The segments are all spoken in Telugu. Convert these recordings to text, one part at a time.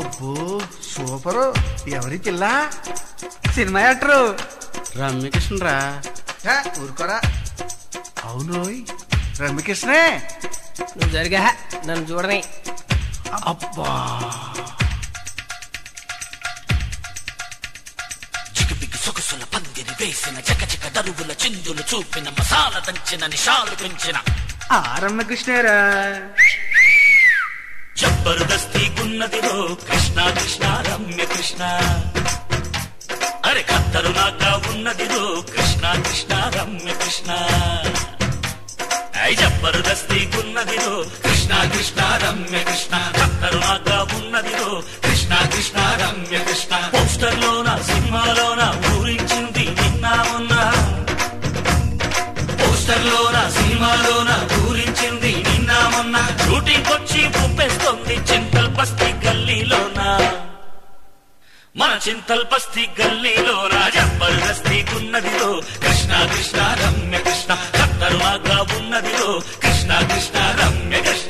అబ్బో సూపరు ఎవరి పిల్ల సినిమా యాక్టరు రమ్యకృష్ణరా హే, ఊరుకోరా అవును రోయ్ రమ్యకృష్ణే నువ్వు జరిగా నన్ను చూడని అబ్బా చిగుపికి సొగసుల పందిరి వేసిన చకచక దరువుల చిందులు చూపిన మసాల దంచిన నిషాలు పెంచిన ఆ రమ్యకృష్ణేరా జబర్దస్తి గున్నదిరో కృష్ణ కృష్ణ రమ్య కృష్ణ అరే కత్తరు నాక ఉన్నదిరో కృష్ణ కృష్ణ రమ్య కృష్ణ ఐ జబర్దస్తి గున్నదిరో కృష్ణ కృష్ణ రమ్య కృష్ణ కత్తరు నాక ఉన్నదిరో కృష్ణ కృష్ణ రమ్య కృష్ణ పోస్టర్ లోన సినిమాలోన ఊరించింది నిన్న ఉన్నా పోస్టర్ లోన సినిమాలోన ఊరించింది నిన్న మొన్న షూటింగ్ వచ్చి ఉప్పేస్తోంది చింతల్ బస్తీ గల్లీలోన మన చింతల్ బస్తీ గల్లీలోన జబర్దస్తి ఉన్నదిలో కృష్ణ కృష్ణ రమ్య కృష్ణ కత్తరులాగా ఉన్నదిలో కృష్ణ కృష్ణ రమ్య కృష్ణ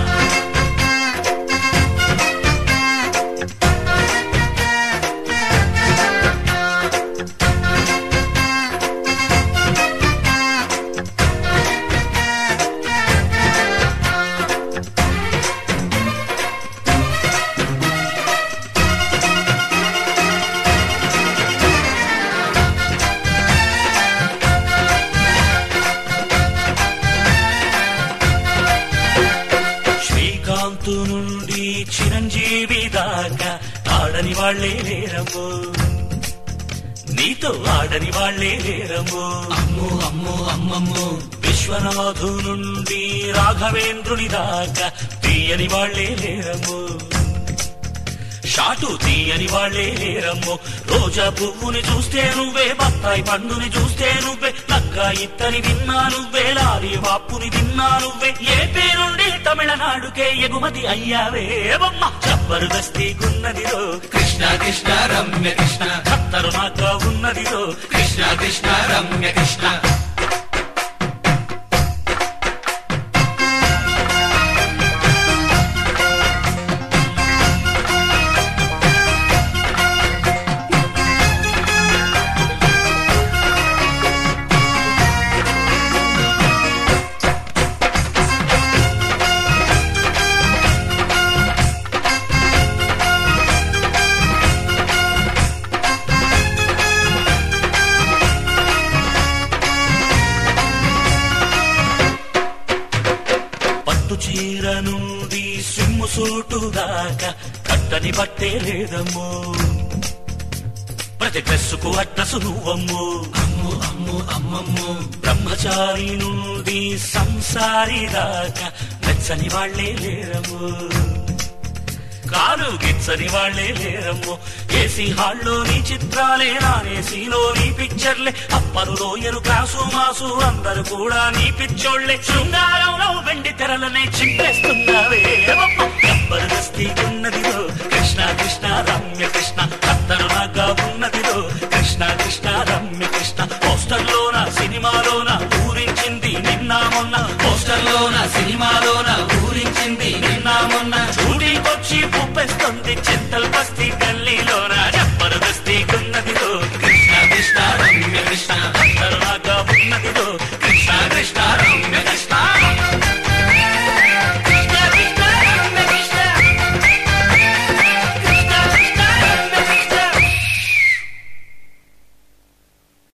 శ్రీకాంత్ నుండి చిరంజీవి దాకా ఆడని వాళ్లే లేరము నీతో ఆడని వాళ్లే లేరము అమ్ము అమ్ము అమ్మమ్ము విశ్వనాథు నుండి రాఘవేంద్రుని దాకా తీయని వాళ్లే లేరము షాటు తీయని వాళ్లే లేరమ్మో రోజా పువ్వుని చూస్తే నువ్వే బత్తాయి పండుని చూస్తే నువ్వే నక్క ఇత్తని విన్నా నువ్వే లాలి వాప్పుని విన్నా నువ్వే ఏపీ నుండి తమిళనాడుకే ఎగుమతి అయ్యావే బొమ్మ జబర్దస్తి గున్నదిరో కృష్ణ కృష్ణ రమ్య కృష్ణ ఖత్తరు నాక ఉన్నదిరో కృష్ణ కృష్ణ రమ్య కృష్ణ పట్టు చీర నుండి సిమ్ము సూటు దాకా కట్టని బట్టే లేదమ్ము ప్రతి డ్రెస్సుకు అడ్రసు నువ్వమ్ము అమ్ము అమ్ము అమ్మమ్ము బ్రహ్మచారి నుండి సంసారి దాకా మెచ్చని వాళ్లే లేరము కాలు గిచ్చని వాళ్లే లేరమ్మో ఏసీ హాల్లో నీ చిత్రాలే నానేసీలో నీ పిక్చర్లే అప్పరు లోయరు కాసు మాసు అందరు కూడా నీ పిచ్చోళ్లే శృంగారంలో వెండి తెరలనే చిన్న